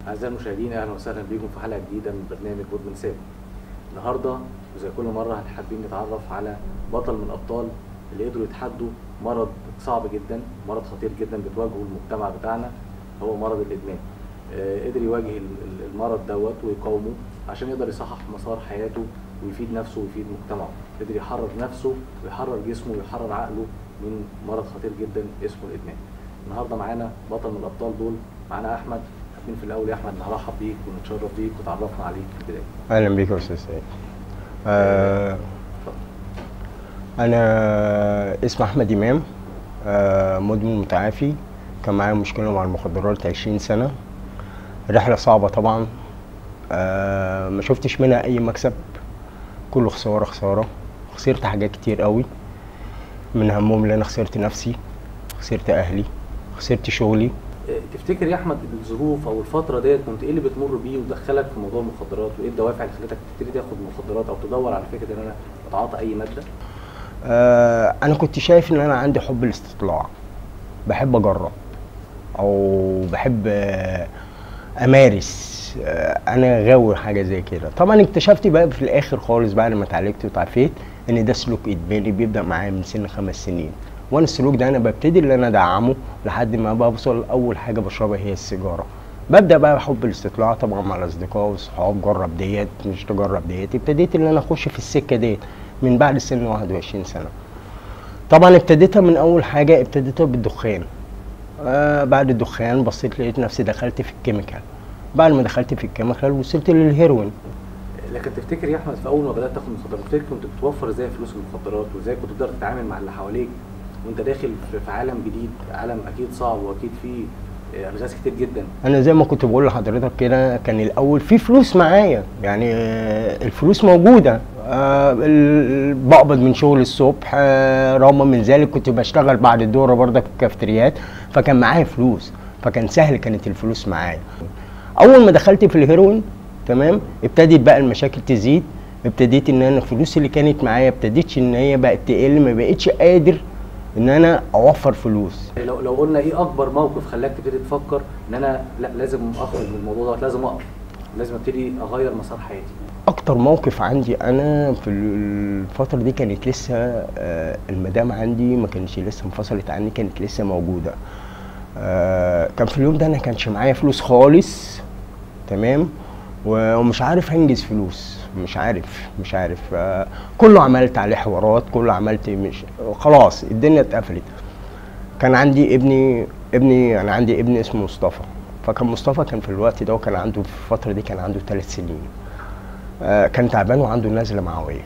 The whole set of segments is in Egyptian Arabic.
أعزائي المشاهدين أهلا وسهلا بكم في حلقة جديدة من برنامج مدمن سابق. النهاردة وزي كل مرة حابين نتعرف على بطل من الأبطال اللي قدروا يتحدوا مرض صعب جدا، مرض خطير جدا بتواجهه المجتمع بتاعنا هو مرض الإدمان. آه، قدر يواجه ال- ال- المرض دوت ويقاومه عشان يقدر يصحح مسار حياته ويفيد نفسه ويفيد مجتمعه. قدر يحرر نفسه ويحرر جسمه ويحرر عقله من مرض خطير جدا اسمه الإدمان. النهارده معانا بطل من الأبطال دول معانا أحمد حابين في الاول يا احمد نرحب بيك ونتشرف بيك وتعرفنا عليك في البدايه اهلا بيك يا استاذ سيد آه انا اسمي احمد امام آه مدمن متعافي كان معايا مشكله مع المخدرات 20 سنه رحله صعبه طبعا آه ما شفتش منها اي مكسب كله خساره خساره خسرت حاجات كتير قوي من همهم ان انا خسرت نفسي خسرت اهلي خسرت شغلي آه، تفتكر يا احمد الظروف او الفتره ديت كنت ايه اللي بتمر بيه ودخلك في موضوع المخدرات وايه الدوافع اللي خلتك تبتدي تاخد مخدرات او تدور على فكره ان انا اتعاطى اي ماده آه انا كنت شايف ان انا عندي حب الاستطلاع بحب اجرب او بحب آه امارس آه انا غاوي حاجه زي كده طبعا اكتشفت بقى في الاخر خالص بعد ما اتعالجت وتعافيت ان ده سلوك ادماني بيبدا معايا من سن خمس سنين وانا السلوك ده انا ببتدي ان انا ادعمه لحد ما بوصل اول حاجه بشربها هي السيجاره ببدا بقى بحب الاستطلاع طبعا مع الاصدقاء والصحاب جرب ديت مش تجرب ديت ابتديت ان انا اخش في السكه ديت من بعد سن 21 سنه طبعا ابتديتها من اول حاجه ابتديتها بالدخان آه بعد الدخان بصيت لقيت نفسي دخلت في الكيميكال بعد ما دخلت في الكيميكال وصلت للهيروين لكن تفتكر يا احمد في اول ما بدات تاخد مخدرات تفتكر كنت بتوفر ازاي فلوس المخدرات وازاي كنت تقدر تتعامل مع اللي حواليك وانت داخل في- في عالم جديد عالم اكيد صعب واكيد فيه آه، الغاز كتير جدا انا زي ما كنت بقول لحضرتك كده كان الاول في فلوس معايا يعني آه، الفلوس موجوده آه، ال- بقبض من شغل الصبح آه، رغم من ذلك كنت بشتغل بعد الدوره برضك في الكافتريات فكان معايا فلوس فكان سهل كانت الفلوس معايا اول ما دخلت في الهيروين تمام ابتدت بقى المشاكل تزيد ابتديت ان انا الفلوس اللي كانت معايا ابتدتش ان هي بقت تقل ما بقتش قادر ان انا اوفر فلوس لو لو قلنا ايه اكبر موقف خلاك تبتدي تفكر ان انا لا لازم اخرج من الموضوع ده لازم اقف لازم ابتدي اغير مسار حياتي اكتر موقف عندي انا في الفتره دي كانت لسه آه، المدام عندي ما كانتش لسه انفصلت عني كانت لسه موجوده آه، كان في اليوم ده انا كانش معايا فلوس خالص تمام و- ومش عارف هنجز فلوس مش عارف مش عارف آه، كله عملت عليه حوارات كله عملت مش خلاص الدنيا اتقفلت كان عندي ابني ابني انا عندي ابن اسمه مصطفى فكان مصطفى كان في الوقت ده وكان عنده في الفتره دي كان عنده ثلاث سنين آه، كان تعبان وعنده نزله معويه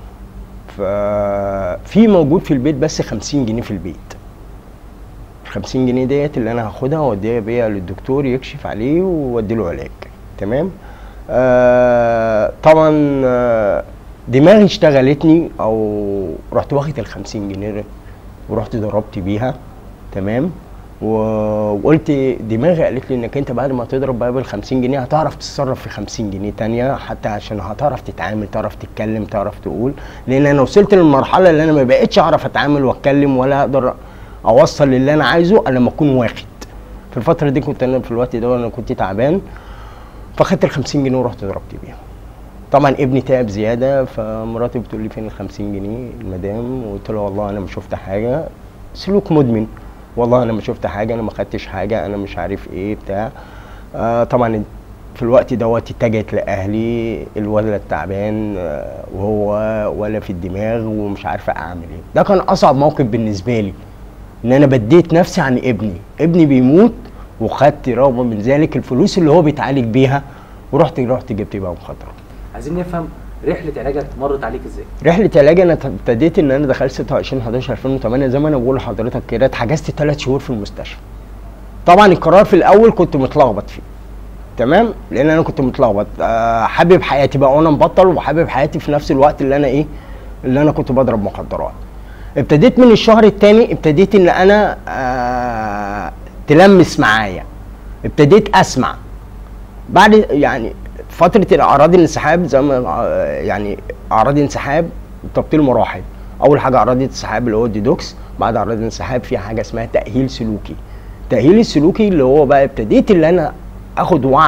ففي موجود في البيت بس 50 جنيه في البيت ال 50 جنيه ديت اللي انا هاخدها واوديها بيها للدكتور يكشف عليه وادي له علاج تمام آه طبعا آه دماغي اشتغلتني او رحت واخد ال 50 جنيه ورحت ضربت بيها تمام و- وقلت دماغي قالت لي انك انت بعد ما تضرب بقى بال 50 جنيه هتعرف تتصرف في 50 جنيه تانية حتى عشان هتعرف تتعامل تعرف تتكلم تعرف تقول لان انا وصلت للمرحله اللي انا ما بقتش اعرف اتعامل واتكلم ولا اقدر اوصل للي انا عايزه الا لما اكون واخد في الفتره دي كنت انا في الوقت ده انا كنت تعبان فخدت ال 50 جنيه ورحت ضربت بيها طبعا ابني تعب زياده فمراتي بتقول لي فين ال 50 جنيه المدام وقلت لها والله انا ما شفت حاجه سلوك مدمن والله انا ما شفت حاجه انا ما خدتش حاجه انا مش عارف ايه بتاع آه طبعا في الوقت دوت اتجهت لاهلي الولد تعبان آه وهو ولا في الدماغ ومش عارفه اعمل ايه ده كان اصعب موقف بالنسبه لي ان انا بديت نفسي عن ابني ابني بيموت وخدت رغم من ذلك الفلوس اللي هو بيتعالج بيها ورحت رحت جبت بيها مخدرات عايزين نفهم رحله علاجك مرت عليك ازاي رحله علاج انا ابتديت ان انا دخلت 26 11 2008 زي ما انا بقول لحضرتك كده اتحجزت ثلاث شهور في المستشفى طبعا القرار في الاول كنت متلخبط فيه تمام لان انا كنت متلخبط آه، حابب حياتي بقى وانا مبطل وحابب حياتي في نفس الوقت اللي انا ايه اللي انا كنت بضرب مخدرات ابتديت من الشهر الثاني ابتديت ان انا آه تلمس معايا ابتديت اسمع بعد يعني فتره الاعراض الانسحاب زي ما آه، يعني اعراض انسحاب تبطيل مراحل اول حاجه اعراض الانسحاب اللي هو الديدوكس بعد اعراض الانسحاب في حاجه اسمها تاهيل سلوكي التاهيل السلوكي اللي هو بقى ابتديت اللي انا اخد وعي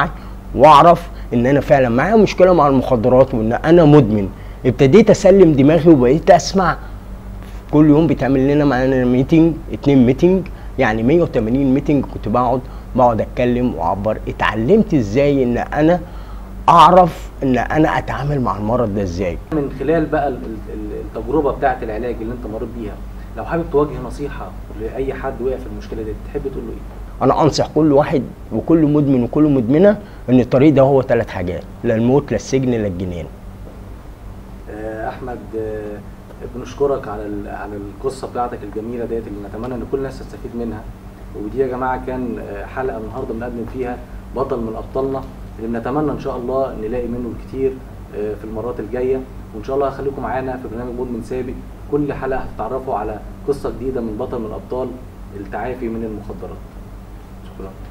واعرف ان انا فعلا معايا مشكله مع المخدرات وان انا مدمن ابتديت اسلم دماغي وبقيت اسمع كل يوم بيتعمل لنا معانا ميتنج اتنين ميتنج يعني 180 ميتنج كنت بقعد بقعد اتكلم واعبر اتعلمت ازاي ان انا اعرف ان انا اتعامل مع المرض ده ازاي من خلال بقى ال- ال- التجربه بتاعه العلاج اللي انت مريت بيها لو حابب توجه نصيحه لاي حد وقع في المشكله دي تحب تقول له ايه؟ انا انصح كل واحد وكل مدمن وكل مدمنه ان الطريق ده هو ثلاث حاجات لا الموت لا السجن لا الجنان آه، احمد آه، بنشكرك على ال- على القصه بتاعتك الجميله ديت اللي نتمنى ان كل الناس تستفيد منها ودي يا جماعه كان آه، حلقه النهارده بنقدم فيها بطل من ابطالنا اللي بنتمنى ان شاء الله نلاقي منه الكتير آه، في المرات الجايه وان شاء الله هخليكم معانا في برنامج مدمن سابق كل حلقه هتتعرفوا على قصه جديده من بطل من ابطال التعافي من المخدرات شكرا